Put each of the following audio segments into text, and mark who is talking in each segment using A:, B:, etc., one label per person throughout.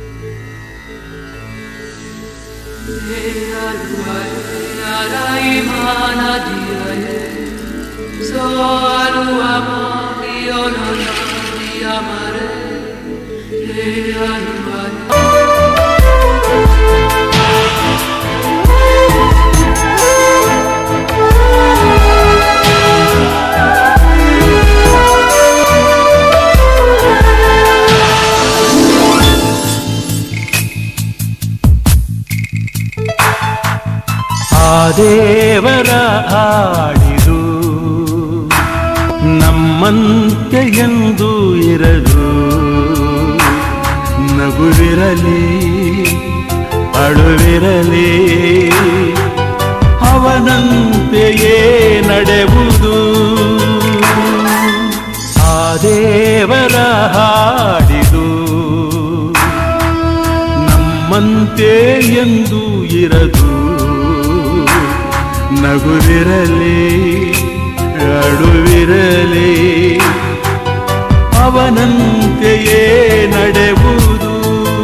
A: ಆ ದೇವರ ಹಾಡಿದು ನಮ್ಮಂತೆ ಎಂದು ಇರದು ನಗುವಿರಲಿ ಅಳುವಿರಲಿ ಅವನಂತೆಯೇ ನಡೆವುದು ಆ ದೇವರ ಹಾಡಿದು ನಮ್ಮಂತೆ ಎಂದು ಇರದು ನಗುವಿರಲಿ ಅಡುವಿರಲಿ ಅವನಂತೆಯೇ ನಡೆವುದು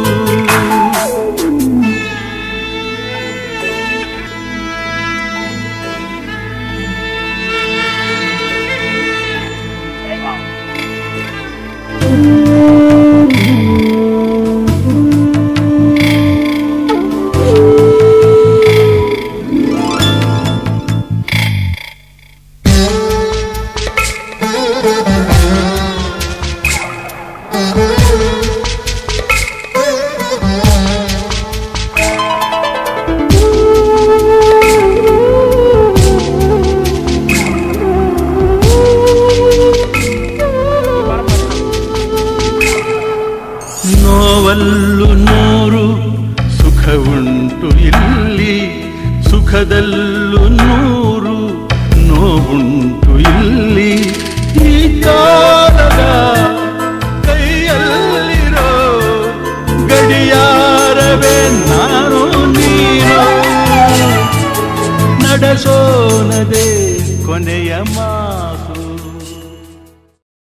A: ನೋವಲ್ಲು ನೂರು ಸುಖವುಂಟು ಇಲ್ಲಿ ಸುಖದಲ್ಲೂ ನೂರು ನೋವುಂಟು ಇಲ್ಲಿ ಈ ಕಾಲದ ಕೈಯಲ್ಲಿರೋ ಗಡಿಯಾರವೇ ನಾನು ನೀನು ನಡೆಸೋನದೆ ಕೊನೆಯ ಮಾ